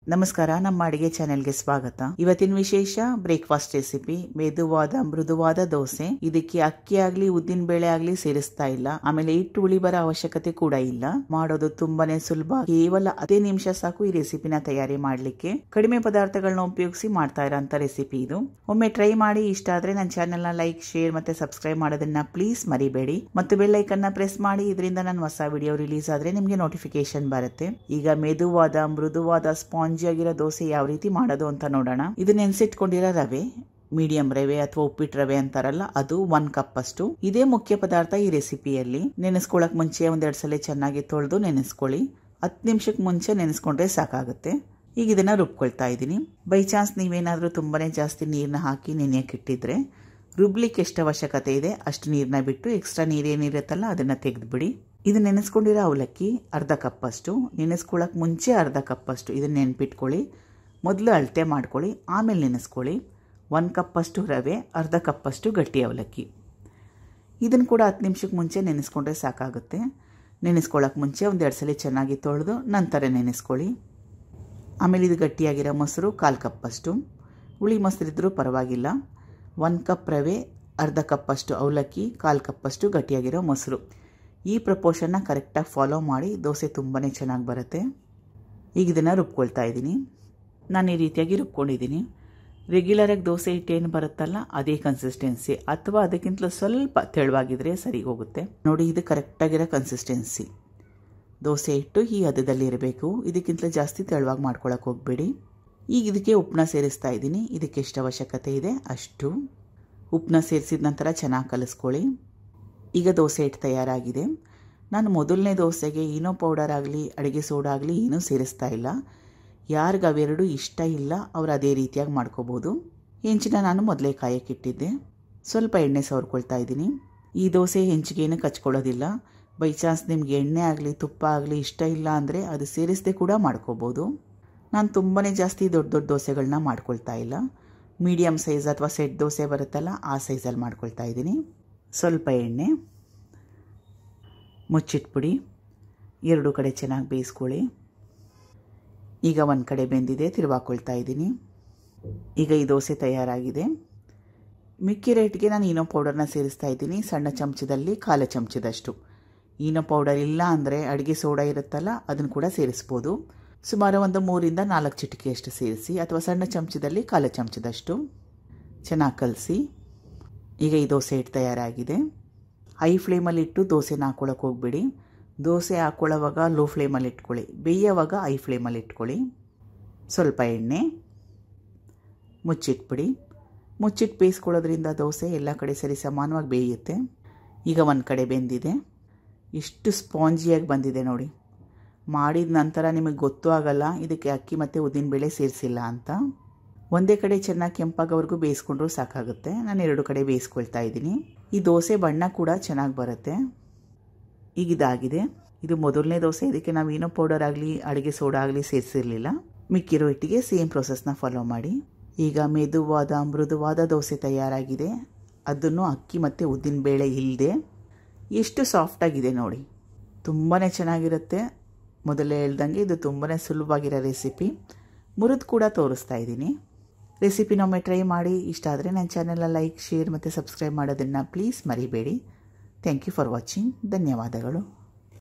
ನಮಸ್ಕಾರ ನಮ್ಮ ಅಡಿಗೆ ಚಾನೆಲ್ಗೆ ಸ್ವಾಗತ ಇವತ್ತಿನ ವಿಶೇಷ ಬ್ರೇಕ್ಫಾಸ್ಟ್ ರೆಸಿಪಿ ಮೆದುವಾದ ಮೃದುವಾದ ದೋಸೆ ಇದಕ್ಕೆ ಅಕ್ಕಿ ಆಗ್ಲಿ ಉದ್ದಿನ ಬೇಳೆ ಆಗ್ಲಿ ಸೇರಿಸ್ತಾ ಇಲ್ಲ ಆಮೇಲೆ ಹಿಟ್ಟು ಉಳಿ ಬರೋ ಅವಶ್ಯಕತೆ ಕೂಡ ಇಲ್ಲ ಮಾಡೋದು ತುಂಬಾನೇ ಸುಲಭ ಕೇವಲ ಅದೇ ನಿಮಿಷ ಸಾಕು ಈ ರೆಸಿಪಿನ ತಯಾರಿ ಮಾಡ್ಲಿಕ್ಕೆ ಕಡಿಮೆ ಪದಾರ್ಥಗಳನ್ನ ಉಪಯೋಗಿಸಿ ಮಾಡ್ತಾ ಇರೋಂತ ರೆಸಿಪಿ ಇದು ಒಮ್ಮೆ ಟ್ರೈ ಮಾಡಿ ಇಷ್ಟ ಆದ್ರೆ ನನ್ನ ಚಾನೆಲ್ ನ ಲೈಕ್ ಶೇರ್ ಮತ್ತೆ ಸಬ್ಸ್ಕ್ರೈಬ್ ಮಾಡೋದನ್ನ ಪ್ಲೀಸ್ ಮರಿಬೇಡಿ ಮತ್ತು ಬೆಲ್ ಐಕನ್ ನ ಪ್ರೆಸ್ ಮಾಡಿ ಇದರಿಂದ ನನ್ನ ಹೊಸ ವಿಡಿಯೋ ರಿಲೀಸ್ ಆದ್ರೆ ನಿಮ್ಗೆ ನೋಟಿಫಿಕೇಶನ್ ಬರುತ್ತೆ ಈಗ ಮೆದುವಾದ ಮೃದುವಾದ ಸ್ಪಾಂಜಿ ಆಗಿರೋ ದೋಸೆ ಯಾವ ರೀತಿ ಮಾಡೋದು ಅಂತ ನೋಡೋಣ ಇದು ನೆನ್ಸಿಟ್ಕೊಂಡಿರೋ ರವೆ ಮೀಡಿಯಂ ರವೆ ಅಥವಾ ಉಪ್ಪಿಟ್ಟು ರವೆ ಅಂತಾರಲ್ಲ ಅದು ಒನ್ ಕಪ್ ಅಷ್ಟು ಇದೇ ಮುಖ್ಯ ಪದಾರ್ಥ ಈ ರೆಸಿಪಿಯಲ್ಲಿ ನೆನೆಸ್ಕೊಳಕ್ ಮುಂಚೆ ಒಂದೆರಡು ಸಲ ಚೆನ್ನಾಗಿ ತೊಳೆದು ನೆನೆಸ್ಕೊಳ್ಳಿ ಹತ್ತು ನಿಮಿಷಕ್ಕೆ ಮುಂಚೆ ನೆನೆಸ್ಕೊಂಡ್ರೆ ಸಾಕಾಗುತ್ತೆ ಈಗ ಇದನ್ನ ರುಬ್ಕೊಳ್ತಾ ಇದ್ದೀನಿ ಬೈ ಚಾನ್ಸ್ ನೀವೇನಾದರೂ ತುಂಬಾನೇ ಜಾಸ್ತಿ ನೀರನ್ನ ಹಾಕಿ ನೆನೆಯಕ್ಕೆ ಇಟ್ಟಿದ್ರೆ ರುಬ್ಲಿಕ್ಕೆ ಎಷ್ಟು ಅವಶ್ಯಕತೆ ಇದೆ ಅಷ್ಟು ನೀರನ್ನ ಬಿಟ್ಟು ಎಕ್ಸ್ಟ್ರಾ ನೀರೇನಿರುತ್ತಲ್ಲ ಅದನ್ನ ತೆಗೆದ್ಬಿಡಿ ಇದು ನೆನೆಸ್ಕೊಂಡಿರೋ ಅವಲಕ್ಕಿ ಅರ್ಧ ಕಪ್ಪಷ್ಟು ನೆನೆಸ್ಕೊಳ್ಳೋಕೆ ಮುಂಚೆ ಅರ್ಧ ಕಪ್ಪಷ್ಟು ಇದನ್ನ ನೆನ್ಪಿಟ್ಕೊಳ್ಳಿ ಮೊದಲು ಅಳತೆ ಮಾಡ್ಕೊಳ್ಳಿ ಆಮೇಲೆ ನೆನೆಸ್ಕೊಳ್ಳಿ ಒಂದು ಕಪ್ಪಷ್ಟು ರವೆ ಅರ್ಧ ಕಪ್ಪಷ್ಟು ಗಟ್ಟಿ ಅವಲಕ್ಕಿ ಇದನ್ನು ಕೂಡ ಹತ್ತು ನಿಮಿಷಕ್ಕೆ ಮುಂಚೆ ನೆನೆಸ್ಕೊಂಡ್ರೆ ಸಾಕಾಗುತ್ತೆ ನೆನೆಸ್ಕೊಳ್ಳೋಕೆ ಮುಂಚೆ ಒಂದೆರಡು ಸಲ ಚೆನ್ನಾಗಿ ತೊಳೆದು ನಂತರ ನೆನೆಸ್ಕೊಳ್ಳಿ ಆಮೇಲೆ ಇದು ಗಟ್ಟಿಯಾಗಿರೋ ಮೊಸರು ಕಾಲು ಕಪ್ಪಷ್ಟು ಹುಳಿ ಮೊಸರಿದ್ರೂ ಪರವಾಗಿಲ್ಲ ಒಂದು ಕಪ್ ರವೆ ಅರ್ಧ ಕಪ್ಪಷ್ಟು ಅವಲಕ್ಕಿ ಕಾಲು ಕಪ್ಪಷ್ಟು ಗಟ್ಟಿಯಾಗಿರೋ ಮೊಸರು ಈ ಪ್ರಪೋರ್ಷನ್ನ ಕರೆಕ್ಟಾಗಿ ಫಾಲೋ ಮಾಡಿ ದೋಸೆ ತುಂಬಾ ಚೆನ್ನಾಗಿ ಬರುತ್ತೆ ಈಗ ಇದನ್ನು ರುಬ್ಕೊಳ್ತಾ ಇದ್ದೀನಿ ನಾನು ಈ ರೀತಿಯಾಗಿ ರುಬ್ಕೊಂಡಿದ್ದೀನಿ ರೆಗ್ಯುಲರಾಗಿ ದೋಸೆ ಹಿಟ್ಟು ಏನು ಬರುತ್ತಲ್ಲ ಅದೇ ಕನ್ಸಿಸ್ಟೆನ್ಸಿ ಅಥವಾ ಅದಕ್ಕಿಂತಲೂ ಸ್ವಲ್ಪ ತೆಳುವಾಗಿದ್ರೆ ಸರಿ ಹೋಗುತ್ತೆ ನೋಡಿ ಇದು ಕರೆಕ್ಟಾಗಿರೋ ಕನ್ಸಿಸ್ಟೆನ್ಸಿ ದೋಸೆ ಹಿಟ್ಟು ಈ ಹದದಲ್ಲಿ ಇರಬೇಕು ಇದಕ್ಕಿಂತಲೂ ಜಾಸ್ತಿ ತೆಳುವಾಗಿ ಮಾಡ್ಕೊಳಕ್ಕೆ ಹೋಗಬೇಡಿ ಈಗ ಇದಕ್ಕೆ ಉಪ್ಪನ್ನ ಸೇರಿಸ್ತಾ ಇದ್ದೀನಿ ಇದಕ್ಕೆ ಎಷ್ಟು ಅವಶ್ಯಕತೆ ಇದೆ ಅಷ್ಟು ಉಪ್ಪನ್ನ ಸೇರಿಸಿದ ನಂತರ ಚೆನ್ನಾಗಿ ಕಲಿಸ್ಕೊಳ್ಳಿ ಈಗ ದೋಸೆ ಹಿಟ್ಟು ತಯಾರಾಗಿದೆ ನಾನು ಮೊದಲನೇ ದೋಸೆಗೆ ಏನೋ ಪೌಡರ್ ಆಗಲಿ ಅಡುಗೆ ಸೋಡಾ ಆಗಲಿ ಏನೂ ಸೇರಿಸ್ತಾ ಇಲ್ಲ ಯಾರಿಗೆ ಅವೆರಡು ಇಷ್ಟ ಇಲ್ಲ ಅವ್ರು ಅದೇ ರೀತಿಯಾಗಿ ಮಾಡ್ಕೋಬೋದು ಹೆಂಚಿನ ನಾನು ಮೊದಲೇ ಕಾಯಕ್ಕಿಟ್ಟಿದ್ದೆ ಸ್ವಲ್ಪ ಎಣ್ಣೆ ಸವರ್ಕೊಳ್ತಾ ಇದ್ದೀನಿ ಈ ದೋಸೆ ಹೆಂಚಿಗೇನು ಕಚ್ಕೊಳ್ಳೋದಿಲ್ಲ ಬೈ ಚಾನ್ಸ್ ನಿಮ್ಗೆ ಎಣ್ಣೆ ಆಗಲಿ ತುಪ್ಪ ಆಗಲಿ ಇಷ್ಟ ಇಲ್ಲ ಅಂದರೆ ಅದು ಸೇರಿಸದೆ ಕೂಡ ಮಾಡ್ಕೋಬೋದು ನಾನು ತುಂಬಾ ಜಾಸ್ತಿ ದೊಡ್ಡ ದೊಡ್ಡ ದೋಸೆಗಳನ್ನ ಮಾಡ್ಕೊಳ್ತಾ ಇಲ್ಲ ಮೀಡಿಯಮ್ ಸೈಜ್ ಅಥವಾ ಸೆಟ್ ದೋಸೆ ಬರುತ್ತಲ್ಲ ಆ ಸೈಜಲ್ಲಿ ಮಾಡ್ಕೊಳ್ತಾ ಇದ್ದೀನಿ ಸ್ವಲ್ಪ ಎಣ್ಣೆ ಮುಚ್ಚಿಟ್ಬಿಡಿ ಎರಡು ಕಡೆ ಚೆನ್ನಾಗಿ ಬೇಯಿಸ್ಕೊಳ್ಳಿ ಈಗ ಒಂದು ಕಡೆ ಬೆಂದಿದೆ ತಿರುವಾಕೊಳ್ತಾ ಇದ್ದೀನಿ ಈಗ ಈ ದೋಸೆ ತಯಾರಾಗಿದೆ ಮಿಕ್ಕಿ ರೇಟ್ಗೆ ನಾನು ಈನೋ ಪೌಡರ್ನ ಸೇರಿಸ್ತಾ ಇದ್ದೀನಿ ಸಣ್ಣ ಚಮಚದಲ್ಲಿ ಕಾಲು ಚಮಚದಷ್ಟು ಈನೋ ಪೌಡರ್ ಇಲ್ಲ ಅಂದರೆ ಅಡುಗೆ ಸೋಡಾ ಇರುತ್ತಲ್ಲ ಅದನ್ನು ಕೂಡ ಸೇರಿಸ್ಬೋದು ಸುಮಾರು ಒಂದು ಮೂರಿಂದ ನಾಲ್ಕು ಚಿಟಿಕೆಯಷ್ಟು ಸೇರಿಸಿ ಅಥವಾ ಸಣ್ಣ ಚಮಚದಲ್ಲಿ ಕಾಲು ಚಮಚದಷ್ಟು ಚೆನ್ನಾಗಿ ಕಲಸಿ ಈಗ ಈ ದೋಸೆ ಹಿಟ್ಟು ತಯಾರಾಗಿದೆ ಹೈ ಫ್ಲೇಮಲ್ಲಿ ಇಟ್ಟು ದೋಸೆನ ಹಾಕ್ಕೊಳಕ್ಕೆ ಹೋಗ್ಬೇಡಿ ದೋಸೆ ಹಾಕ್ಕೊಳ್ಳೋವಾಗ ಲೋ ಫ್ಲೇಮಲ್ಲಿ ಇಟ್ಕೊಳ್ಳಿ ಬೇಯೋವಾಗ ಹೈ ಫ್ಲೇಮಲ್ಲಿ ಇಟ್ಕೊಳ್ಳಿ ಸ್ವಲ್ಪ ಎಣ್ಣೆ ಮುಚ್ಚಿಟ್ಬಿಡಿ ಮುಚ್ಚಿಟ್ಟು ಬೇಯಿಸ್ಕೊಳ್ಳೋದ್ರಿಂದ ದೋಸೆ ಎಲ್ಲ ಕಡೆ ಸರಿ ಸಮಾನವಾಗಿ ಬೇಯುತ್ತೆ ಈಗ ಒಂದು ಕಡೆ ಬೆಂದಿದೆ ಎಷ್ಟು ಸ್ಪಾಂಜಿಯಾಗಿ ಬಂದಿದೆ ನೋಡಿ ಮಾಡಿದ ನಂತರ ನಿಮಗೆ ಗೊತ್ತೂ ಆಗಲ್ಲ ಇದಕ್ಕೆ ಅಕ್ಕಿ ಮತ್ತು ಉದ್ದಿನಬೇಳೆ ಸೇರಿಸಿಲ್ಲ ಅಂತ ಒಂದೇ ಕಡೆ ಚೆನ್ನಾಗಿ ಕೆಂಪಾಗೋವರೆಗೂ ಬೇಯಿಸ್ಕೊಂಡ್ರೂ ಸಾಕಾಗುತ್ತೆ ನಾನು ಎರಡು ಕಡೆ ಬೇಯಿಸ್ಕೊಳ್ತಾ ಇದ್ದೀನಿ ಈ ದೋಸೆ ಬಣ್ಣ ಕೂಡ ಚೆನ್ನಾಗಿ ಬರುತ್ತೆ ಈಗ ಇದಾಗಿದೆ ಇದು ಮೊದಲನೇ ದೋಸೆ ಇದಕ್ಕೆ ನಾವು ಏನೋ ಪೌಡರ್ ಆಗಲಿ ಅಡುಗೆ ಸೋಡಾ ಆಗಲಿ ಸೇರಿಸಿರಲಿಲ್ಲ ಮಿಕ್ಕಿರೋ ಹಿಟ್ಟಿಗೆ ಸೇಮ್ ಪ್ರೊಸೆಸ್ನ ಫಾಲೋ ಮಾಡಿ ಈಗ ಮೆದುವಾದ ಮೃದುವಾದ ದೋಸೆ ತಯಾರಾಗಿದೆ ಅದನ್ನು ಅಕ್ಕಿ ಮತ್ತು ಉದ್ದಿನ ಬೇಳೆ ಇಲ್ಲದೆ ಎಷ್ಟು ಸಾಫ್ಟಾಗಿದೆ ನೋಡಿ ತುಂಬಾ ಚೆನ್ನಾಗಿರುತ್ತೆ ಮೊದಲೇ ಹೇಳ್ದಂಗೆ ಇದು ತುಂಬಾ ಸುಲಭವಾಗಿರೋ ರೆಸಿಪಿ ಮುರಿದು ಕೂಡ ತೋರಿಸ್ತಾ ಇದ್ದೀನಿ ರೆಸಿಪಿನೊಮ್ಮೆ ಟ್ರೈ ಮಾಡಿ ಇಷ್ಟ ಆದರೆ ನನ್ನ ಚಾನೆಲ್ನ ಲೈಕ್ ಶೇರ್ ಮತ್ತು ಸಬ್ಸ್ಕ್ರೈಬ್ ಮಾಡೋದನ್ನು ಪ್ಲೀಸ್ ಮರಿಬೇಡಿ ಥ್ಯಾಂಕ್ ಯು ಫಾರ್ ವಾಚಿಂಗ್ ಧನ್ಯವಾದಗಳು